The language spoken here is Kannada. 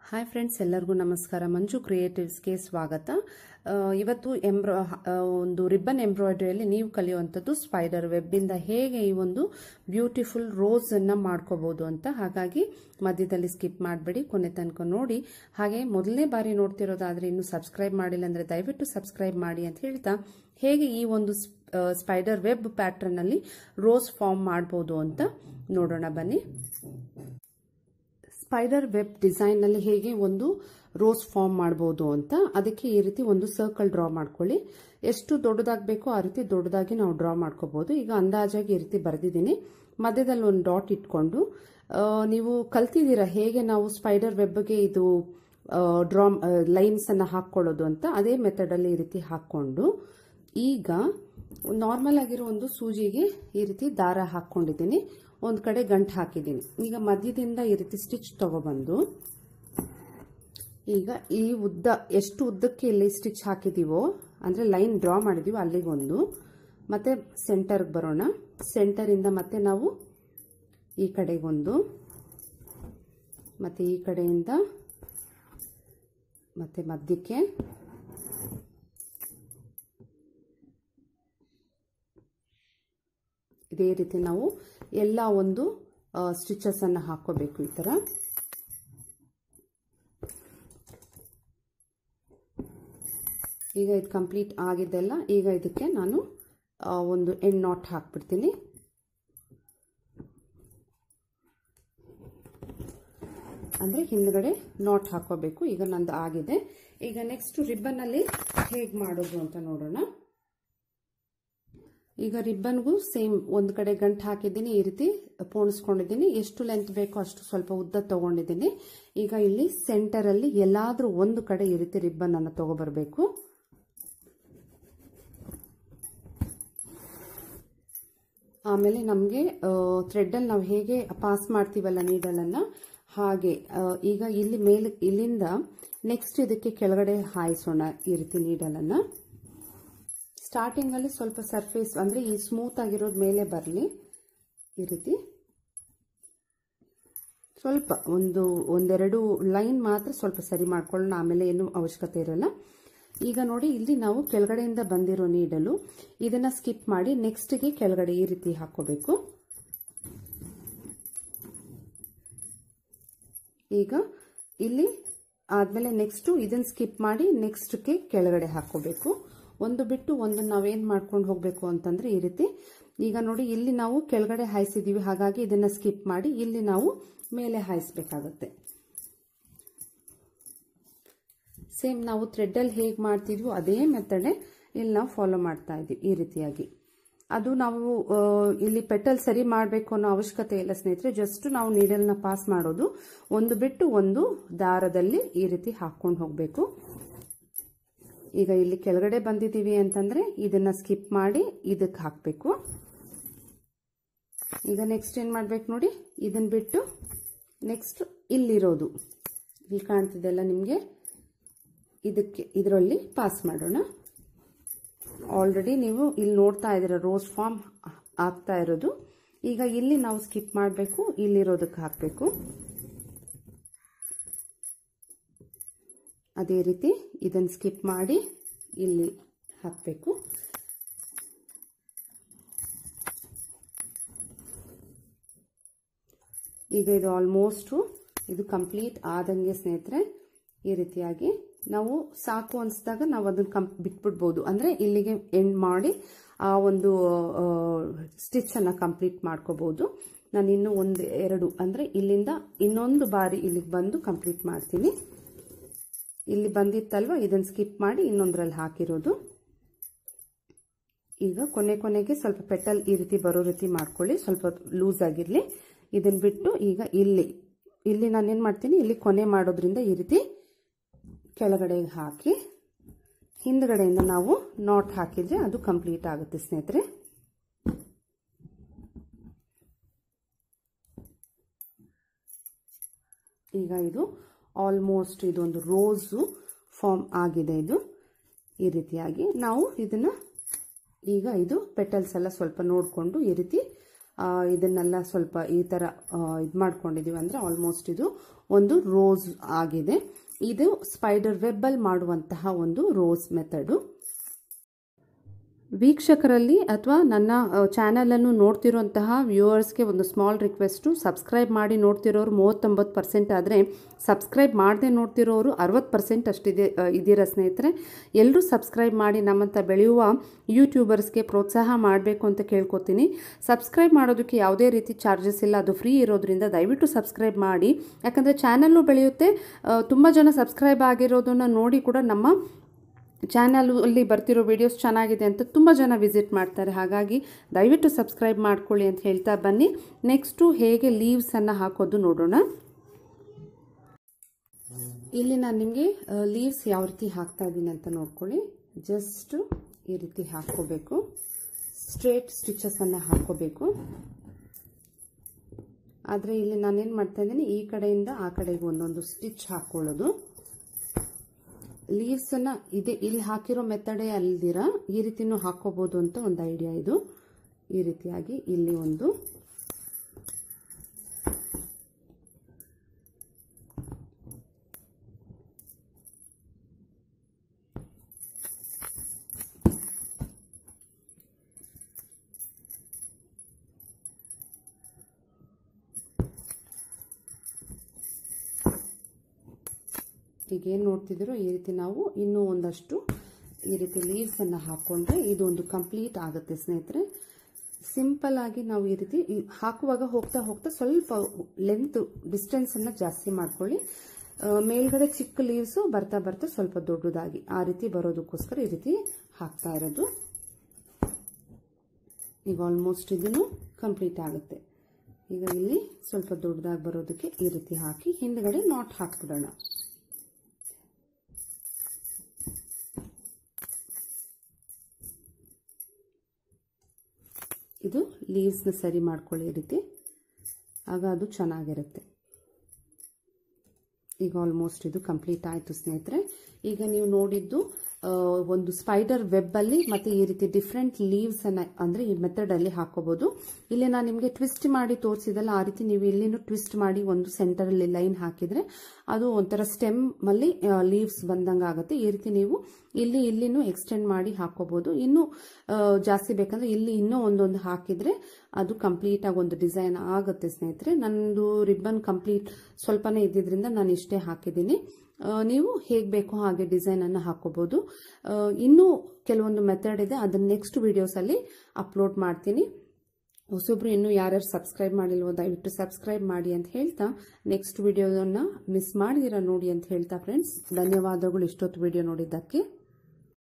ಹಾಯ್ ಫ್ರೆಂಡ್ಸ್ ಎಲ್ಲರಿಗೂ ನಮಸ್ಕಾರ ಮಂಜು ಕ್ರಿಯೇಟಿವ್ಸ್ಗೆ ಸ್ವಾಗತ ಆ, ಇವತ್ತು ಎಂಬ್ರಾ ಆ, ಒಂದು ರಿಬ್ಬನ್ ಎಂಬ್ರಾಯ್ಡ್ರಿಯಲ್ಲಿ ನೀವು ಕಲಿಯುವಂಥದ್ದು ಸ್ಪೈಡರ್ ವೆಬ್ಬಿಂದ ಹೇಗೆ ಈ ಒಂದು ಬ್ಯೂಟಿಫುಲ್ ರೋಸ್ ಅನ್ನ ಮಾಡ್ಕೋಬಹುದು ಅಂತ ಹಾಗಾಗಿ ಮಧ್ಯದಲ್ಲಿ ಸ್ಕಿಪ್ ಮಾಡಬೇಡಿ ಕೊನೆ ತನಕ ನೋಡಿ ಹಾಗೆ ಮೊದಲನೇ ಬಾರಿ ನೋಡ್ತಿರೋದಾದ್ರೆ ಇನ್ನು ಸಬ್ಸ್ಕ್ರೈಬ್ ಮಾಡಿಲ್ಲ ಅಂದ್ರೆ ದಯವಿಟ್ಟು ಸಬ್ಸ್ಕ್ರೈಬ್ ಮಾಡಿ ಅಂತ ಹೇಳ್ತಾ ಹೇಗೆ ಈ ಒಂದು ಸ್ಪೈಡರ್ ವೆಬ್ ಪ್ಯಾಟರ್ನ್ ಅಲ್ಲಿ ರೋಸ್ ಫಾರ್ಮ್ ಮಾಡ್ಬೋದು ಅಂತ ನೋಡೋಣ ಬನ್ನಿ ಸ್ಪೈಡರ್ ವೆಬ್ ಡಿಸೈನ್ ನಲ್ಲಿ ಹೇಗೆ ಒಂದು ರೋಸ್ ಫಾರ್ಮ್ ಮಾಡಬಹುದು ಅಂತ ಅದಕ್ಕೆ ಈ ರೀತಿ ಒಂದು ಸರ್ಕಲ್ ಡ್ರಾ ಮಾಡ್ಕೊಳ್ಳಿ ಎಷ್ಟು ದೊಡ್ಡದಾಗಬೇಕೋ ಆ ರೀತಿ ದೊಡ್ಡದಾಗಿ ನಾವು ಡ್ರಾ ಮಾಡ್ಕೋಬಹುದು ಈಗ ಅಂದಾಜಾಗಿ ಈ ರೀತಿ ಬರೆದಿದ್ದೀನಿ ಮಧ್ಯದಲ್ಲಿ ಒಂದು ಡಾಟ್ ಇಟ್ಕೊಂಡು ಆ, ನೀವು ಕಲ್ತಿದ್ದೀರಾ ಹೇಗೆ ನಾವು ಸ್ಪೈಡರ್ ವೆಬ್ಗೆ ಇದು ಡ್ರಾ ಲೈನ್ಸ್ ಅನ್ನ ಹಾಕೊಳ್ಳೋದು ಅಂತ ಅದೇ ಮೆಥಡ್ ಅಲ್ಲಿ ಈ ರೀತಿ ಹಾಕೊಂಡು ಈಗ ನಾರ್ಮಲ್ ಆಗಿರೋ ಒಂದು ಸೂಜಿಗೆ ಈ ರೀತಿ ದಾರ ಹಾಕೊಂಡಿದ್ದೀನಿ ಒಂದು ಕಡೆ ಗಂಟು ಹಾಕಿದ್ದೀನಿ ಈಗ ಮಧ್ಯದಿಂದ ಈ ರೀತಿ ಸ್ಟಿಚ್ ತಗೊಬಂದು ಈಗ ಈ ಉದ್ದ ಎಷ್ಟು ಉದ್ದಕ್ಕೆ ಇಲ್ಲಿ ಸ್ಟಿಚ್ ಹಾಕಿದೀವೋ ಅಂದ್ರೆ ಲೈನ್ ಡ್ರಾ ಮಾಡಿದೀವೋ ಅಲ್ಲಿಗೊಂದು ಮತ್ತೆ ಸೆಂಟರ್ಗೆ ಬರೋಣ ಸೆಂಟರಿಂದ ಮತ್ತೆ ನಾವು ಈ ಕಡೆಗೊಂದು ಮತ್ತೆ ಈ ಕಡೆಯಿಂದ ಮತ್ತೆ ಮಧ್ಯಕ್ಕೆ ಇದೇ ರೀತಿ ನಾವು ಎಲ್ಲ ಒಂದು ಸ್ಟಿಚಸ್ ಅನ್ನ ಹಾಕೋಬೇಕು ಈ ತರ ಈಗ ಇದು ಕಂಪ್ಲೀಟ್ ಆಗಿದ್ದೆಲ್ಲ ಈಗ ಇದಕ್ಕೆ ನಾನು ಆ, ಒಂದು ಎಂಡ್ ನಾಟ್ ಹಾಕ್ಬಿಡ್ತೀನಿ ಅಂದ್ರೆ ಹಿಂದ್ಗಡೆ ನಾಟ್ ಹಾಕೋಬೇಕು ಈಗ ನಂದು ಆಗಿದೆ ಈಗ ನೆಕ್ಸ್ಟ್ ರಿಬ್ಬನ್ ಅಲ್ಲಿ ಹೇಗೆ ಮಾಡೋದು ಅಂತ ನೋಡೋಣ ಈಗ ರಿಬ್ಬನ್ಗೂ ಸೇಮ್ ಒಂದು ಕಡೆ ಗಂಟು ಹಾಕಿದ್ದೀನಿ ಈ ರೀತಿ ಪೋಣಿಸ್ಕೊಂಡಿದ್ದೀನಿ ಎಷ್ಟು ಲೆಂತ್ ಬೇಕೋ ಅಷ್ಟು ಸ್ವಲ್ಪ ಉದ್ದ ತಗೊಂಡಿದ್ದೀನಿ ಈಗ ಇಲ್ಲಿ ಸೆಂಟರ್ ಅಲ್ಲಿ ಎಲ್ಲಾದ್ರೂ ಒಂದು ಕಡೆ ಈ ರೀತಿ ರಿಬ್ಬನ್ ಅನ್ನು ತಗೋಬರ್ಬೇಕು ಆಮೇಲೆ ನಮಗೆ ಥ್ರೆಡ್ಡಲ್ಲಿ ನಾವು ಹೇಗೆ ಪಾಸ್ ಮಾಡ್ತೀವಲ್ಲ ನೀಡಲನ್ನ ಹಾಗೆ ಆ, ಈಗ ಇಲ್ಲಿ ಮೇಲೆ ಇಲ್ಲಿಂದ ನೆಕ್ಸ್ಟ್ ಇದಕ್ಕೆ ಕೆಳಗಡೆ ಹಾಯಿಸೋಣ ಈ ರೀತಿ ನೀಡಲನ್ನ ಸ್ಟಾರ್ಟಿಂಗ್ ಅಲ್ಲಿ ಸ್ವಲ್ಪ ಸರ್ಫೇಸ್ ಅಂದ್ರೆ ಈ ಸ್ಮೂತ್ ಆಗಿರೋದ್ ಮೇಲೆ ಬರಲಿ ಈ ರೀತಿ ಸ್ವಲ್ಪ ಒಂದು ಒಂದೆರಡು ಲೈನ್ ಮಾತ್ರ ಸ್ವಲ್ಪ ಸರಿ ಮಾಡ್ಕೊಳ್ಳೋಣ ಆಮೇಲೆ ಏನು ಅವಶ್ಯಕತೆ ಇರಲ್ಲ ಈಗ ನೋಡಿ ಇಲ್ಲಿ ನಾವು ಕೆಳಗಡೆಯಿಂದ ಬಂದಿರೋ ನೀಡಲು ಇದನ್ನ ಸ್ಕಿಪ್ ಮಾಡಿ ನೆಕ್ಸ್ಟ್ಗೆ ಕೆಳಗಡೆ ಈ ರೀತಿ ಹಾಕೋಬೇಕು ಈಗ ಇಲ್ಲಿ ಆದ್ಮೇಲೆ ನೆಕ್ಸ್ಟ್ ಇದನ್ನ ಸ್ಕಿಪ್ ಮಾಡಿ ನೆಕ್ಸ್ಟ್ಗೆ ಕೆಳಗಡೆ ಹಾಕೋಬೇಕು ಒಂದು ಬಿಟ್ಟು ಒಂದು ನಾವೇನ್ ಮಾಡ್ಕೊಂಡು ಹೋಗ್ಬೇಕು ಅಂತಂದ್ರೆ ಈ ರೀತಿ ಈಗ ನೋಡಿ ಇಲ್ಲಿ ನಾವು ಕೆಳಗಡೆ ಹಾಯಿಸಿದೀವಿ ಹಾಗಾಗಿ ಇದನ್ನ ಸ್ಕಿಪ್ ಮಾಡಿ ಇಲ್ಲಿ ನಾವು ಮೇಲೆ ಹಾಯಿಸ್ಬೇಕಾಗತ್ತೆ ಸೇಮ್ ನಾವು ಥ್ರೆಡ್ಡಲ್ಲಿ ಹೇಗೆ ಮಾಡ್ತಿದ್ವಿ ಅದೇ ಮೆಥಡೇ ಇಲ್ಲಿ ನಾವು ಫಾಲೋ ಮಾಡ್ತಾ ಇದ್ವಿ ಈ ರೀತಿಯಾಗಿ ಅದು ನಾವು ಆ, ಇಲ್ಲಿ ಪೆಟಲ್ ಸರಿ ಮಾಡಬೇಕು ಅನ್ನೋ ಅವಶ್ಯಕತೆ ಇಲ್ಲ ಸ್ನೇಹಿತರೆ ಜಸ್ಟ್ ನಾವು ನೀಡಲ್ನ ಪಾಸ್ ಮಾಡೋದು ಒಂದು ಬಿಟ್ಟು ಒಂದು ದಾರದಲ್ಲಿ ಈ ರೀತಿ ಹಾಕೊಂಡು ಹೋಗಬೇಕು ಈಗ ಇಲ್ಲಿ ಕೆಳಗಡೆ ಬಂದಿದ್ದೀವಿ ಅಂತಂದ್ರೆ ಇದನ್ನ ಸ್ಕಿಪ್ ಮಾಡಿ ಇದಕ್ಕೆ ಹಾಕಬೇಕು ಈಗ ನೆಕ್ಸ್ಟ್ ಏನ್ ಮಾಡ್ಬೇಕು ನೋಡಿ ಇದನ್ನ ಬಿಟ್ಟು ನೆಕ್ಸ್ಟ್ ಇಲ್ಲಿರೋದು ಇಲ್ಲಿ ಕಾಣ್ತಿದೆಲ್ಲ ನಿಮಗೆ ಇದಕ್ಕೆ ಇದರಲ್ಲಿ ಪಾಸ್ ಮಾಡೋಣ ಆಲ್ರೆಡಿ ನೀವು ಇಲ್ಲಿ ನೋಡ್ತಾ ಇದ್ದೀರ ರೋಸ್ ಫಾರ್ಮ್ ಆಗ್ತಾ ಇರೋದು ಈಗ ಇಲ್ಲಿ ನಾವು ಸ್ಕಿಪ್ ಮಾಡಬೇಕು ಇಲ್ಲಿರೋದಕ್ಕೆ ಹಾಕಬೇಕು ಅದೇ ರೀತಿ ಇದನ್ನು ಸ್ಕಿಪ್ ಮಾಡಿ ಇಲ್ಲಿ ಹಾಕಬೇಕು ಈಗ ಇದು ಆಲ್ಮೋಸ್ಟು ಇದು ಕಂಪ್ಲೀಟ್ ಆದಂಗೆ ಸ್ನೇಹಿತರೆ ಈ ರೀತಿಯಾಗಿ ನಾವು ಸಾಕು ಅನಿಸಿದಾಗ ನಾವು ಅದನ್ನ ಕಂ ಬಿಟ್ಬಿಡ್ಬೋದು ಅಂದರೆ ಇಲ್ಲಿಗೆ ಎಂಡ್ ಮಾಡಿ ಆ ಒಂದು ಸ್ಟಿಚ್ ಅನ್ನ ಕಂಪ್ಲೀಟ್ ಮಾಡ್ಕೋಬಹುದು ನಾನು ಇನ್ನು ಒಂದು ಎರಡು ಅಂದರೆ ಇಲ್ಲಿಂದ ಇನ್ನೊಂದು ಬಾರಿ ಇಲ್ಲಿಗೆ ಬಂದು ಕಂಪ್ಲೀಟ್ ಮಾಡ್ತೀನಿ ಇಲ್ಲಿ ಬಂದಿತ್ತಲ್ವ ಇದನ್ನು ಸ್ಕಿಪ್ ಮಾಡಿ ಇನ್ನೊಂದರಲ್ಲಿ ಹಾಕಿರೋದು ಈಗ ಕೊನೆ ಕೊನೆಗೆ ಸ್ವಲ್ಪ ಪೆಟಲ್ ಈ ರೀತಿ ಬರೋ ರೀತಿ ಮಾಡ್ಕೊಳ್ಳಿ ಸ್ವಲ್ಪ ಲೂಸ್ ಆಗಿರಲಿ ಇದನ್ನ ಬಿಟ್ಟು ಈಗ ಇಲ್ಲಿ ಇಲ್ಲಿ ನಾನೇನು ಮಾಡ್ತೀನಿ ಇಲ್ಲಿ ಕೊನೆ ಮಾಡೋದ್ರಿಂದ ಈ ರೀತಿ ಕೆಳಗಡೆ ಹಾಕಿ ಹಿಂದ್ಗಡೆಯಿಂದ ನಾವು ನಾಟ್ ಹಾಕಿದ್ರೆ ಅದು ಕಂಪ್ಲೀಟ್ ಆಗುತ್ತೆ ಸ್ನೇಹಿತರೆ ಈಗ ಇದು ಆಲ್ಮೋಸ್ಟ್ ಇದೊಂದು ರೋಸು ಫಾರ್ಮ್ ಆಗಿದೆ ಇದು ಈ ರೀತಿಯಾಗಿ ನಾವು ಇದನ್ನ ಈಗ ಇದು ಪೆಟಲ್ಸ್ ಎಲ್ಲ ಸ್ವಲ್ಪ ನೋಡಿಕೊಂಡು ಈ ರೀತಿ ಇದನ್ನೆಲ್ಲ ಸ್ವಲ್ಪ ಈ ಥರ ಇದು ಮಾಡ್ಕೊಂಡಿದ್ದೀವಿ ಅಂದರೆ ಆಲ್ಮೋಸ್ಟ್ ಇದು ಒಂದು ರೋಸ್ ಆಗಿದೆ ಇದು ಸ್ಪೈಡರ್ ವೆಬ್ಬಲ್ಲಿ ಮಾಡುವಂತಹ ಒಂದು ರೋಸ್ ಮೆಥಡು ವೀಕ್ಷಕರಲ್ಲಿ ಅಥವಾ ನನ್ನ ಚಾನಲನ್ನು ನೋಡ್ತಿರೋಂತಹ ವ್ಯೂವರ್ಸ್ಗೆ ಒಂದು ಸ್ಮಾಲ್ ರಿಕ್ವೆಸ್ಟು ಸಬ್ಸ್ಕ್ರೈಬ್ ಮಾಡಿ ನೋಡ್ತಿರೋರು ಮೂವತ್ತೊಂಬತ್ತು ಪರ್ಸೆಂಟ್ ಆದರೆ ಸಬ್ಸ್ಕ್ರೈಬ್ ಮಾಡದೆ ನೋಡ್ತಿರೋರು ಅರವತ್ತು ಪರ್ಸೆಂಟ್ ಅಷ್ಟಿದೆ ಇದ್ದೀರಾ ಸ್ನೇಹಿತರೆ ಎಲ್ಲರೂ ಸಬ್ಸ್ಕ್ರೈಬ್ ಮಾಡಿ ನಮ್ಮಂಥ ಬೆಳೆಯುವ ಯೂಟ್ಯೂಬರ್ಸ್ಗೆ ಪ್ರೋತ್ಸಾಹ ಮಾಡಬೇಕು ಅಂತ ಕೇಳ್ಕೊತೀನಿ ಸಬ್ಸ್ಕ್ರೈಬ್ ಮಾಡೋದಕ್ಕೆ ಯಾವುದೇ ರೀತಿ ಚಾರ್ಜಸ್ ಇಲ್ಲ ಅದು ಫ್ರೀ ಇರೋದ್ರಿಂದ ದಯವಿಟ್ಟು ಸಬ್ಸ್ಕ್ರೈಬ್ ಮಾಡಿ ಯಾಕಂದರೆ ಚಾನಲ್ಲು ಬೆಳೆಯುತ್ತೆ ತುಂಬ ಜನ ಸಬ್ಸ್ಕ್ರೈಬ್ ಆಗಿರೋದನ್ನು ನೋಡಿ ಕೂಡ ನಮ್ಮ ಚಾನಲಲ್ಲಿ ಬರ್ತಿರೋ ವಿಡಿಯೋಸ್ ಚೆನ್ನಾಗಿದೆ ಅಂತ ತುಂಬ ಜನ ವಿಸಿಟ್ ಮಾಡ್ತಾರೆ ಹಾಗಾಗಿ ದಯವಿಟ್ಟು ಸಬ್ಸ್ಕ್ರೈಬ್ ಮಾಡ್ಕೊಳ್ಳಿ ಅಂತ ಹೇಳ್ತಾ ಬನ್ನಿ ನೆಕ್ಸ್ಟು ಹೇಗೆ ಲೀವ್ಸನ್ನು ಹಾಕೋದು ನೋಡೋಣ ಇಲ್ಲಿ ನಾನು ನಿಮಗೆ ಲೀವ್ಸ್ ಯಾವ ರೀತಿ ಹಾಕ್ತಾ ಇದ್ದೀನಿ ಅಂತ ನೋಡ್ಕೊಳ್ಳಿ ಜಸ್ಟು ಈ ರೀತಿ ಹಾಕ್ಕೋಬೇಕು ಸ್ಟ್ರೇಟ್ ಸ್ಟಿಚಸನ್ನು ಹಾಕ್ಕೋಬೇಕು ಆದರೆ ಇಲ್ಲಿ ನಾನೇನು ಮಾಡ್ತಾ ಇದ್ದೀನಿ ಈ ಕಡೆಯಿಂದ ಆ ಕಡೆಗೆ ಒಂದೊಂದು ಸ್ಟಿಚ್ ಹಾಕ್ಕೊಳ್ಳೋದು ಲೀವ್ಸನ್ನು ಇದೆ ಇಲ್ಲಿ ಹಾಕಿರೋ ಮೆಥಡೇ ಅಲ್ದಿರ ಈ ರೀತಿನೂ ಹಾಕೋಬೋದು ಅಂತ ಒಂದು ಐಡಿಯಾ ಇದು ಈ ರೀತಿಯಾಗಿ ಇಲ್ಲಿ ಒಂದು ಈಗ ಏನು ನೋಡ್ತಿದ್ದೀರೋ ಈ ರೀತಿ ನಾವು ಇನ್ನೂ ಒಂದಷ್ಟು ಈ ರೀತಿ ಲೀವ್ಸನ್ನು ಹಾಕ್ಕೊಂಡ್ರೆ ಇದು ಒಂದು ಕಂಪ್ಲೀಟ್ ಆಗುತ್ತೆ ಸ್ನೇಹಿತರೆ ಸಿಂಪಲ್ ಆಗಿ ನಾವು ಈ ರೀತಿ ಹಾಕುವಾಗ ಹೋಗ್ತಾ ಹೋಗ್ತಾ ಸ್ವಲ್ಪ ಲೆಂತ್ ಡಿಸ್ಟೆನ್ಸನ್ನು ಜಾಸ್ತಿ ಮಾಡ್ಕೊಳ್ಳಿ ಮೇಲ್ಗಡೆ ಚಿಕ್ಕ ಲೀವ್ಸು ಬರ್ತಾ ಬರ್ತಾ ಸ್ವಲ್ಪ ದೊಡ್ಡದಾಗಿ ಆ ರೀತಿ ಬರೋದಕ್ಕೋಸ್ಕರ ಈ ರೀತಿ ಹಾಕ್ತಾ ಇರೋದು ಈಗ ಆಲ್ಮೋಸ್ಟ್ ಇದನ್ನು ಕಂಪ್ಲೀಟ್ ಆಗುತ್ತೆ ಈಗ ಇಲ್ಲಿ ಸ್ವಲ್ಪ ದೊಡ್ಡದಾಗಿ ಬರೋದಕ್ಕೆ ಈ ರೀತಿ ಹಾಕಿ ಹಿಂದ್ಗಡೆ ನಾಟ್ ಹಾಕ್ಬಿಡೋಣ ಇದು ಲೀವ್ಸ್ನ ಸರಿ ಮಾಡ್ಕೊಳ್ಳಿ ಈ ರೀತಿ ಆಗ ಅದು ಚೆನ್ನಾಗಿರುತ್ತೆ ಈಗ ಆಲ್ಮೋಸ್ಟ್ ಇದು ಕಂಪ್ಲೀಟ್ ಆಯಿತು ಸ್ನೇಹಿತರೆ ಈಗ ನೀವು ನೋಡಿದ್ದು ಒಂದು ಸ್ಪೈಡರ್ ವೆಬ್ಬಲ್ಲಿ ಮತ್ತು ಈ ರೀತಿ ಡಿಫ್ರೆಂಟ್ ಲೀವ್ಸನ್ನು ಅಂದರೆ ಈ ಮೆಥಡಲ್ಲಿ ಹಾಕೋಬೋದು ಇಲ್ಲಿ ನಾನು ನಿಮಗೆ ಟ್ವಿಸ್ಟ್ ಮಾಡಿ ತೋರಿಸಿದಲ್ಲ ಆ ರೀತಿ ನೀವು ಇಲ್ಲಿನೂ ಟ್ವಿಸ್ಟ್ ಮಾಡಿ ಒಂದು ಸೆಂಟರಲ್ಲಿ ಲೈನ್ ಹಾಕಿದರೆ ಅದು ಒಂಥರ ಸ್ಟೆಮ್ಮಲ್ಲಿ ಲೀವ್ಸ್ ಬಂದಂಗೆ ಆಗುತ್ತೆ ಈ ರೀತಿ ನೀವು ಇಲ್ಲಿ ಇಲ್ಲಿನೂ ಎಕ್ಸ್ಟೆಂಡ್ ಮಾಡಿ ಹಾಕೋಬೋದು ಇನ್ನೂ ಜಾಸ್ತಿ ಬೇಕಂದ್ರೆ ಇಲ್ಲಿ ಇನ್ನೂ ಒಂದೊಂದು ಹಾಕಿದರೆ ಅದು ಕಂಪ್ಲೀಟಾಗಿ ಒಂದು ಡಿಸೈನ್ ಆಗುತ್ತೆ ಸ್ನೇಹಿತರೆ ನಂದು ರಿಬ್ಬನ್ ಕಂಪ್ಲೀಟ್ ಸ್ವಲ್ಪನೇ ಇದ್ದಿದ್ದರಿಂದ ನಾನು ಇಷ್ಟೇ ಹಾಕಿದ್ದೀನಿ ನೀವು ಹೇಗೆ ಬೇಕೋ ಹಾಗೆ ಡಿಸೈನನ್ನು ಹಾಕೋಬೋದು ಇನ್ನೂ ಕೆಲವೊಂದು ಮೆಥಡ್ ಇದೆ ಅದನ್ನು ನೆಕ್ಸ್ಟ್ ವಿಡಿಯೋಸಲ್ಲಿ ಅಪ್ಲೋಡ್ ಮಾಡ್ತೀನಿ ಹೊಸೊಬ್ರು ಇನ್ನೂ ಯಾರ್ಯಾರು ಸಬ್ಸ್ಕ್ರೈಬ್ ಮಾಡಿಲ್ವೋ ದಯವಿಟ್ಟು ಸಬ್ಸ್ಕ್ರೈಬ್ ಮಾಡಿ ಅಂತ ಹೇಳ್ತಾ ನೆಕ್ಸ್ಟ್ ವಿಡಿಯೋನ ಮಿಸ್ ಮಾಡಿದಿರ ನೋಡಿ ಅಂತ ಹೇಳ್ತಾ ಫ್ರೆಂಡ್ಸ್ ಧನ್ಯವಾದಗಳು ಇಷ್ಟೊತ್ತು ವಿಡಿಯೋ ನೋಡಿದ್ದಕ್ಕೆ